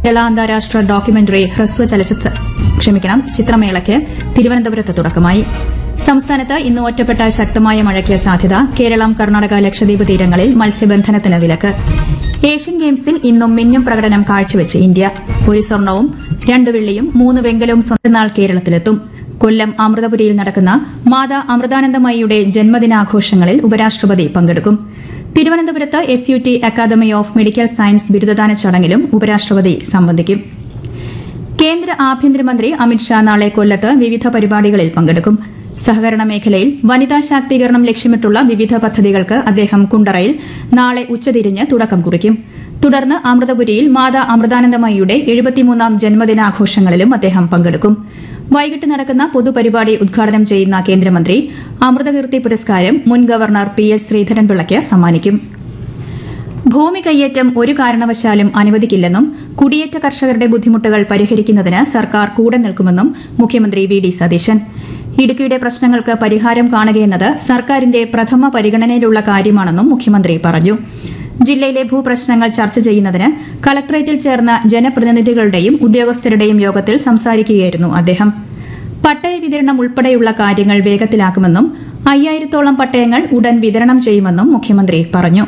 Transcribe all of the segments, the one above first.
കേരള അന്താരാഷ്ട്ര ഡോക്യുമെന്ററി ഹ്രസ്വ ചലച്ചിത്ര ക്ഷമിക്കണം ചിത്രമേളയ്ക്ക് തിരുവനന്തപുരത്ത് തുടക്കമായി സംസ്ഥാനത്ത് ഇന്ന് ഒറ്റപ്പെട്ട ശക്തമായ മഴയ്ക്ക് സാധ്യത കേരളം കർണാടക ലക്ഷദ്വീപ് തീരങ്ങളിൽ മത്സ്യബന്ധനത്തിന് വിലക്ക് ഏഷ്യൻ ഗെയിംസിൽ ഇന്നും മിന്നും പ്രകടനം കാഴ്ചവെച്ച് ഇന്ത്യ ഒരു സ്വർണവും രണ്ട് വെള്ളിയും മൂന്ന് വെങ്കലവും സ്വന്തം നാൾ കേരളത്തിലെത്തും കൊല്ലം അമൃതപുരിയിൽ നടക്കുന്ന മാതാ അമൃതാനന്ദമയിയുടെ ജന്മദിനാഘോഷങ്ങളിൽ ഉപരാഷ്ട്രപതി പങ്കെടുക്കും തിരുവനന്തപുരത്ത് S U T academy of medical science ബിരുദദാന ചടങ്ങിലും ഉപരാഷ്ട്രപതി സംബന്ധിക്കും കേന്ദ്ര ആഭ്യന്തരമന്ത്രി അമിത്ഷാ നാളെ കൊല്ലത്ത് വിവിധ പരിപാടികളിൽ പങ്കെടുക്കും സഹകരണ മേഖലയിൽ വനിതാ ശാക്തീകരണം ലക്ഷ്യമിട്ടുള്ള വിവിധ പദ്ധതികൾക്ക് അദ്ദേഹം കുണ്ടറയിൽ നാളെ ഉച്ചതിരിഞ്ഞ് തുടക്കം കുറിക്കും തുടർന്ന് അമൃതപുരിയിൽ മാതാ അമൃതാനന്ദമയിയുടെ എഴുപത്തിമൂന്നാം ജന്മദിനാഘോഷങ്ങളിലും അദ്ദേഹം പങ്കെടുക്കും വൈകിട്ട് നടക്കുന്ന പൊതുപരിപാടി ഉദ്ഘാടനം ചെയ്യുന്ന കേന്ദ്രമന്ത്രി അമൃതകീർത്തി പുരസ്കാരം മുൻ ഗവർണർ പി എസ് ശ്രീധരൻപിള്ളയ്ക്ക് സമ്മാനിക്കും ഭൂമി കയ്യേറ്റം ഒരു കാരണവശാലും അനുവദിക്കില്ലെന്നും കുടിയേറ്റ കർഷകരുടെ ബുദ്ധിമുട്ടുകൾ പരിഹരിക്കുന്നതിന് സർക്കാർ കൂടെ നിൽക്കുമെന്നും മുഖ്യമന്ത്രി വി ഡി സതീശൻ ഇടുക്കിയുടെ പ്രശ്നങ്ങൾക്ക് പരിഹാരം കാണുകയെന്നത് സർക്കാരിന്റെ പ്രഥമ പരിഗണനയിലുള്ള കാര്യമാണെന്നും മുഖ്യമന്ത്രി പറഞ്ഞു ജില്ലയിലെ ഭൂപ്രശ്നങ്ങൾ ചർച്ച ചെയ്യുന്നതിന് കളക്ടറേറ്റിൽ ചേർന്ന ജനപ്രതിനിധികളുടെയും ഉദ്യോഗസ്ഥരുടെയും യോഗത്തിൽ സംസാരിക്കുകയായിരുന്നു അദ്ദേഹം പട്ടയ വിതരണം ഉൾപ്പെടെയുള്ള കാര്യങ്ങൾ വേഗത്തിലാക്കുമെന്നും അയ്യായിരത്തോളം പട്ടയങ്ങൾ ഉടൻ വിതരണം ചെയ്യുമെന്നും മുഖ്യമന്ത്രി പറഞ്ഞു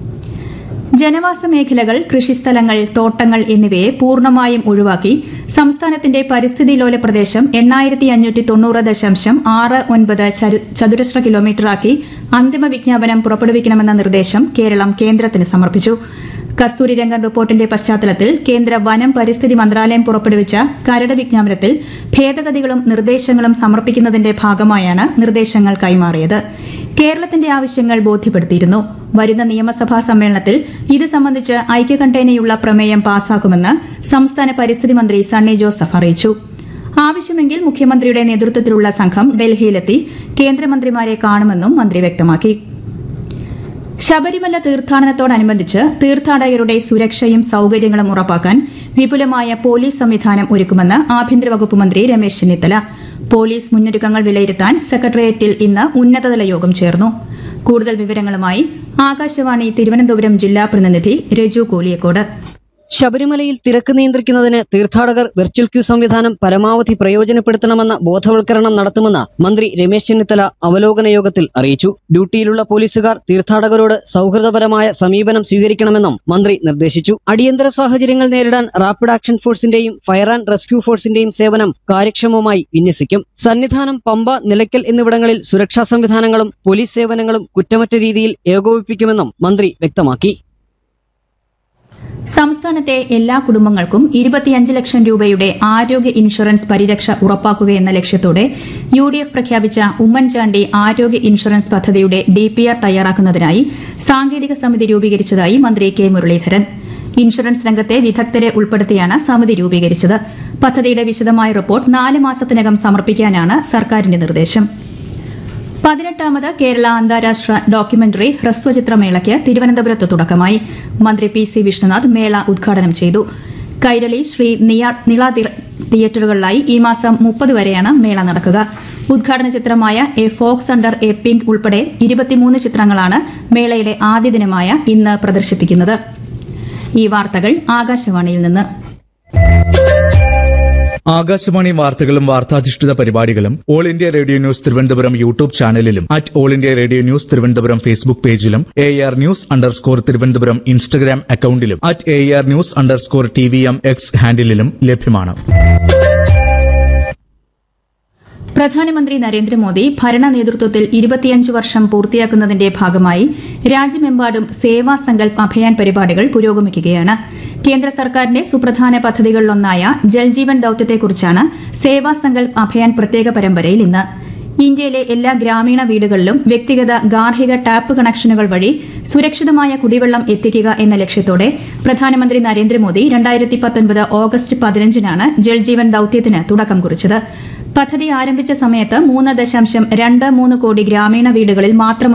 ജനവാസ മേഖലകൾ കൃഷിസ്ഥലങ്ങൾ തോട്ടങ്ങൾ എന്നിവയെ പൂർണ്ണമായും ഒഴിവാക്കി സംസ്ഥാനത്തിന്റെ പരിസ്ഥിതി ലോല പ്രദേശം എണ്ണായിരത്തി അഞ്ഞൂറ്റി തൊണ്ണൂറ് ദശാംശം ആറ് ഒൻപത് ചരു- ചതുരശ്ര കിലോമീറ്ററാക്കി അന്തിമ വിജ്ഞാപനം പുറപ്പെടുവിക്കണമെന്ന നിർദ്ദേശം കേരളം കേന്ദ്രത്തിന് സമർപ്പിച്ചു കസ്തൂരി രംഗൻ റിപ്പോർട്ടിന്റെ പശ്ചാത്തലത്തിൽ കേന്ദ്ര വനം പരിസ്ഥിതി മന്ത്രാലയം പുറപ്പെടുവിച്ച കരട് വിജ്ഞാപനത്തിൽ ഭേദഗതികളും നിർദ്ദേശങ്ങളും സമർപ്പിക്കുന്നതിന്റെ ഭാഗമായാണ് നിർദ്ദേശങ്ങൾ കൈമാറിയത് കേരളത്തിന്റെ ആവശ്യങ്ങൾ ബോധ്യപ്പെടുത്തിയിരുന്നു വരുന്ന നിയമസഭാ സമ്മേളനത്തിൽ ഇത് സംബന്ധിച്ച് ഐക്യകണ്ഠേനയുള്ള പ്രമേയം പാസാക്കുമെന്ന് സംസ്ഥാന പരിസ്ഥിതി മന്ത്രി സണ്ണി ജോസഫ് അറിയിച്ചു ആവശ്യമെങ്കിൽ മുഖ്യമന്ത്രിയുടെ നേതൃത്വത്തിലുള്ള സംഘം ഡൽഹിയിലെത്തി കേന്ദ്രമന്ത്രിമാരെ കാണുമെന്നും മന്ത്രി വ്യക്തമാക്കി ശബരിമല തീർത്ഥാടനത്തോടനുബന്ധിച്ച് തീർത്ഥാടകരുടെ സുരക്ഷയും സൌകര്യങ്ങളും ഉറപ്പാക്കാൻ വിപുലമായ പോലീസ് സംവിധാനം ഒരുക്കുമെന്ന് ആഭ്യന്തര വകുപ്പ് മന്ത്രി രമേശ് ചെന്നിത്തല പോലീസ് മുന്നൊരുക്കങ്ങൾ വിലയിരുത്താൻ സെക്രട്ടേറിയറ്റിൽ ഇന്ന് ഉന്നതതല യോഗം ചേർന്നു കൂടുതൽ വിവരങ്ങളുമായി ആകാശവാണി തിരുവനന്തപുരം ജില്ലാ പ്രതിനിധി രജു കോലിയക്കോട് ശബരിമലയിൽ തിരക്ക് നിയന്ത്രിക്കുന്നതിന് തീർത്ഥാടകർ വെർച്വൽ ക്യൂ സംവിധാനം പരമാവധി പ്രയോജനപ്പെടുത്തണമെന്ന ബോധവൽക്കരണം നടത്തുമെന്ന് മന്ത്രി രമേശ് ചെന്നിത്തല അവലോകന യോഗത്തിൽ അറിയിച്ചു ഡ്യൂട്ടിയിലുള്ള പോലീസുകാർ തീർത്ഥാടകരോട് സൗഹൃദപരമായ സമീപനം സ്വീകരിക്കണമെന്നും മന്ത്രി നിർദ്ദേശിച്ചു അടിയന്തര സാഹചര്യങ്ങൾ നേരിടാൻ റാപ്പിഡ് ആക്ഷൻ ഫോഴ്സിന്റെയും ഫയർ ആൻഡ് റെസ്ക്യൂ ഫോഴ്സിന്റെയും സേവനം കാര്യക്ഷമമായി വിന്യസിക്കും സന്നിധാനം പമ്പ നിലയ്ക്കൽ എന്നിവിടങ്ങളിൽ സുരക്ഷാ സംവിധാനങ്ങളും പോലീസ് സേവനങ്ങളും കുറ്റമറ്റ രീതിയിൽ ഏകോപിപ്പിക്കുമെന്നും മന്ത്രി വ്യക്തമാക്കി സംസ്ഥാനത്തെ എല്ലാ കുടുംബങ്ങൾക്കും ഇരുപത്തിയഞ്ച് ലക്ഷം രൂപയുടെ ആരോഗ്യ ഇൻഷുറൻസ് പരിരക്ഷ ഉറപ്പാക്കുകയെന്ന ലക്ഷ്യത്തോടെ യു ഡി എഫ് പ്രഖ്യാപിച്ച ഉമ്മൻചാണ്ടി ആരോഗ്യ ഇൻഷുറൻസ് പദ്ധതിയുടെ ഡിപിആർ തയ്യാറാക്കുന്നതിനായി സാങ്കേതിക സമിതി രൂപീകരിച്ചതായി മന്ത്രി കെ മുരളീധരൻ ഇൻഷുറൻസ് രംഗത്തെ വിദഗ്ധരെ ഉൾപ്പെടുത്തിയാണ് സമിതി രൂപീകരിച്ചത് പദ്ധതിയുടെ വിശദമായ റിപ്പോർട്ട് നാല് മാസത്തിനകം സമർപ്പിക്കാനാണ് സർക്കാരിന്റെ നിർദ്ദേശം പതിനെട്ടാമത് കേരള അന്താരാഷ്ട്ര ഡോക്യുമെന്ററി ഹ്രസ്വചിത്രമേളയ്ക്ക് തിരുവനന്തപുരത്ത് തുടക്കമായി മന്ത്രി പി സി വിഷ്ണുനാഥ് മേള ഉദ്ഘാടനം ചെയ്തു കൈരളി ശ്രീ നിയ- നിള തിയ- തിയേറ്ററുകളിലായി ഈ മാസം മുപ്പത് വരെയാണ് മേള നടക്കുക ഉദ്ഘാടന ചിത്രമായ a fox under a pink ഉൾപ്പെടെ ഇരുപത്തിമൂന്ന് ചിത്രങ്ങളാണ് മേളയുടെ ആദ്യ ദിനമായ ഇന്ന് പ്രദർശിപ്പിക്കുന്നത് ഈ വാർത്തകൾ ആകാശവാണിയിൽ നിന്ന് ആകാശവാണി വാർത്തകളും വാർത്താധിഷ്ഠിത പരിപാടികളും all India radio news Thiruvananthapuram YouTube ചാനലിലും at all India radio news Thiruvananthapuram Facebook പേജിലും A R news underscore Thiruvananthapuram Instagram അക്കൌണ്ടിലും at A R news underscore T V M X ഹാൻഡിലും ലഭ്യമാണ് പ്രധാനമന്ത്രി നരേന്ദ്രമോദി ഭരണ നേതൃത്വത്തിൽ ഇരുപത്തിയഞ്ച് വർഷം പൂർത്തിയാക്കുന്നതിന്റെ ഭാഗമായി രാജ്യമെമ്പാടും സേവാ സങ്കൽപ് അഭിയാൻ പരിപാടികൾ പുരോഗമിക്കുകയാണ് കേന്ദ്ര സർക്കാരിന്റെ സുപ്രധാന പദ്ധതികളിലൊന്നായ ജൽജീവൻ ദൌത്യത്തെക്കുറിച്ചാണ് സേവാ സങ്കൽപ് അഭിയാൻ പ്രത്യേക പരമ്പരയിൽ ഇന്ന് ഇന്ത്യയിലെ എല്ലാ ഗ്രാമീണ വീടുകളിലും വ്യക്തിഗത ഗാർഹിക ടാപ്പ് കണക്ഷനുകൾ വഴി സുരക്ഷിതമായ കുടിവെള്ളം എത്തിക്കുക എന്ന ലക്ഷ്യത്തോടെ പ്രധാനമന്ത്രി നരേന്ദ്രമോദി രണ്ടായിരത്തി പത്തൊൻപത് ഓഗസ്റ്റ് പതിനഞ്ചിനാണ് ജൽജീവൻ ദൌത്യത്തിന് തുടക്കം കുറിച്ചത് പദ്ധതി ആരംഭിച്ച സമയത്ത് മൂന്ന് ദശാംശം രണ്ട് മൂന്ന് കോടി ഗ്രാമീണ വീടുകളിൽ മാത്രം